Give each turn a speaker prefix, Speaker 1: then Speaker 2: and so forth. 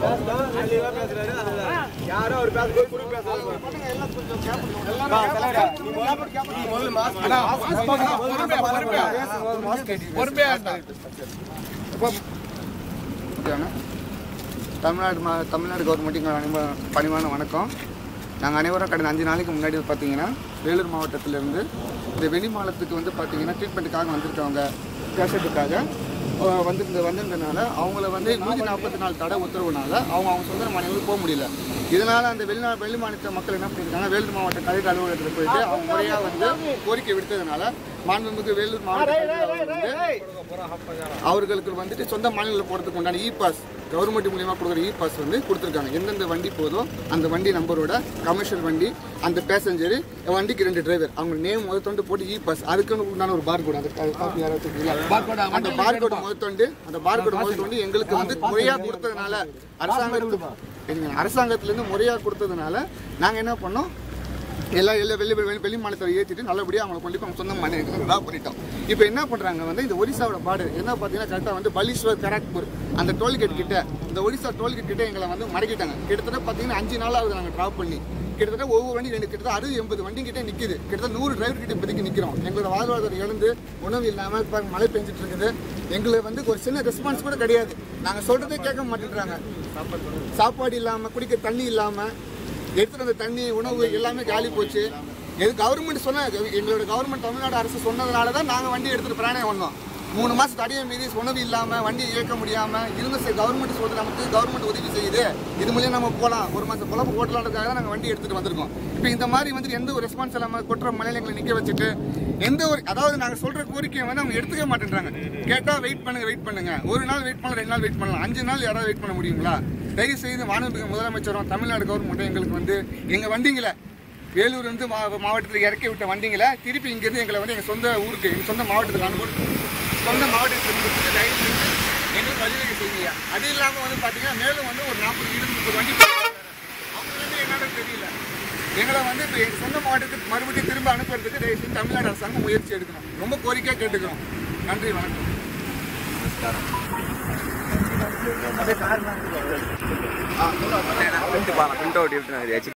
Speaker 1: யாரோ ஒரு பேசுறது குரு பேசுறாரு
Speaker 2: ஓகேண்ணா தமிழ்நாடு மா தமிழ்நாடு கவர்மெண்ட்டுக்கு அனைவ- பணிவான வணக்கம் நாங்கள் அனைவரும் கடந்த அஞ்சு நாளைக்கு முன்னாடி பார்த்தீங்கன்னா வேலூர் மாவட்டத்திலேருந்து இந்த வெளி மாநிலத்துக்கு வந்து பார்த்தீங்கன்னா ட்ரீட்மெண்ட்டுக்காக வந்திருக்கவங்க பேஷண்ட்டுக்காக வந்திருந்த வந்திருந்தனால அவங்கள வந்து நூற்றி நாற்பத்தி நாலு தடை உத்தரவுனால அவங்க அவங்க சொந்த மாநிலங்களுக்கு போக முடியல இதனால் அந்த வெளிநா வெளி மாநில மக்கள் என்ன பண்ணியிருக்காங்க வேலூர் மாவட்ட கலெக்டர் அலுவலகத்தில் போயிட்டு அவங்க முறையாக வந்து கோரிக்கை விடுத்ததுனால மாண்புமிகு வேலூர் மாவட்ட கலெக்டர் அவர்கள் வந்து அவர்களுக்கு வந்துட்டு சொந்த மாநிலத்தில் போகிறதுக்கு உண்டான இ பாஸ் கவர்மெண்ட் மூலியமா கொடுக்குற இ பாஸ் வந்து கொடுத்துருக்காங்க எந்தெந்த வண்டி போதோ அந்த வண்டி நம்பரோட கமர்ஷியல் வண்டி அந்த பேசஞ்சர் வண்டிக்கு ரெண்டு டிரைவர் அவங்க நேம் முதற்கொண்டு போட்டு இ பாஸ் அதுக்குன்னு உண்டான ஒரு பார் கோடு அந்த காப்பி யாராவது வச்சிருக்கீங்களா? அந்த பார் கோடு முதற்கொண்டு அந்த பார் கோடு முதற்கொண்டு எங்களுக்கு வந்து முறையாக கொடுத்ததுனால அரசாங்கத்துக்கு இருங்க, அரசாங்கத்திலேருந்து முறையாக கொடுத்ததுனால நாங்கள் என்ன பண்ணோம் எல்லா எல்லா வெளி வெளி வெளி மாநிலத்தை ஏற்றிட்டு நல்லபடியாக அவங்களை கொண்டு போய் அவங்க சொந்த மாநிலங்களுக்கு ட்ரா பண்ணிட்டோம் இப்போ என்ன பண்ணுறாங்க வந்து இந்த ஒரிசாவோட பார்டர் என்ன பார்த்தீங்கன்னா கரெக்டாக வந்து பலீஸ்வர் கராக்பூர் அந்த டோல்கேட் கிட்ட இந்த ஒரிசா டோல்கேட் கிட்ட எங்களை வந்து மடக்கிட்டாங்க கிட்டத்தட்ட பார்த்தீங்கன்னா அஞ்சு நாள் ஆகுது நாங்கள் ட்ராப் பண்ணி கிட்டத்தட்ட ஒவ்வொரு வண்டி ரெண்டு கிட்டத்தட்ட அறுபது எண்பது வண்டி கிட்ட நிற்கிது கிட்டத்தட்ட நூறு டிரைவர் கிட்ட இப்போதைக்கு நிற்கிறோம் எங்களோட வாழ்வாதாரம் இழந்து உணவு இல்லாமல் இப்போ மழை பெஞ்சிட்டு இருக்குது எங்களுக்கு வந்து ஒரு சின்ன ரெஸ்பான்ஸ் கூட கிடையாது நாங்கள் சொல்கிறதே கேட்க மாட்டேங்கிறாங்க சாப்பாடு இல்லாமல் குடிக்க தண்ணி இல்லாமல் எடுத்துட்டு வந்த தண்ணி உணவு எல்லாமே காலி போச்சு எது கவர்மெண்ட் சொன்ன எங்களோட கவர்மெண்ட் தமிழ்நாடு அரசு சொன்னதுனால தான் நாங்கள் வண்டி எடுத்துட்டு பிராணே வந்தோம் மூணு மாசம் தடையை மீறி உணவு இல்லாம வண்டி இயக்க முடியாம இருந்த சரி கவர்மெண்ட் சொல்றது நமக்கு கவர்மெண்ட் உதவி செய்யுது இது மூலியம் நம்ம போகலாம் ஒரு மாசம் பொழப்பு ஓட்டலான்றதுக்காக தான் நாங்கள் வண்டி எடுத்துட்டு வந்திருக்கோம் இப்போ இந்த மாதிரி வந்து எந்த ஒரு ரெஸ்பான்ஸ் இல்லாம கொற்ற மலையில நிக்க வச்சுட்டு எந்த ஒரு அதாவது நாங்கள் சொல்ற கோரிக்கையை வந்து அவங்க எடுத்துக்க மாட்டேன்றாங்க கேட்டா வெயிட் பண்ணுங்க வெயிட் பண்ணுங்க ஒரு நாள் வெயிட் பண்ணலாம் ரெண்டு நாள் வெயிட் பண்ணலாம் அஞ்சு நாள் யாராவது வெயிட் பண்ண முடியுங்களா தயவு செய்து மாநில முதலமைச்சரும் தமிழ்நாடு கவர்மெண்ட்டும் எங்களுக்கு வந்து எங்க வண்டிங்களை வேலூர் இருந்து மா மாவட்டத்தில் இறக்கி விட்ட வண்டிங்களை திருப்பி இங்கேருந்து எங்களை வந்து எங்கள் சொந்த ஊருக்கு எங்கள் சொந்த மாவட்டத்துக்கு அனுப்பி சொந்த மாவட்டத்தில் கொடுத்து தயவு செஞ்சு எங்களுக்கு வழிவகை செய்யுங்க அது இல்லாமல் வந்து பார்த்தீங்கன்னா மேலும் வந்து ஒரு நாற்பது இருபது முப்பது வண்டி போறாங்க. அவங்க வந்து என்னன்னு தெரியல எங்களை வந்து இப்போ எங்கள் சொந்த மாவட்டத்துக்கு மறுபடியும் திரும்ப அனுப்புறதுக்கு தயவு செஞ்சு தமிழ்நாடு அரசாங்கம் முயற்சி எடுக்கணும் ரொம்ப கோரிக்கையாக கேட்டுக்கிறோம் நன்றி வணக்கம்
Speaker 3: பிரிண்ட் ஓட்டி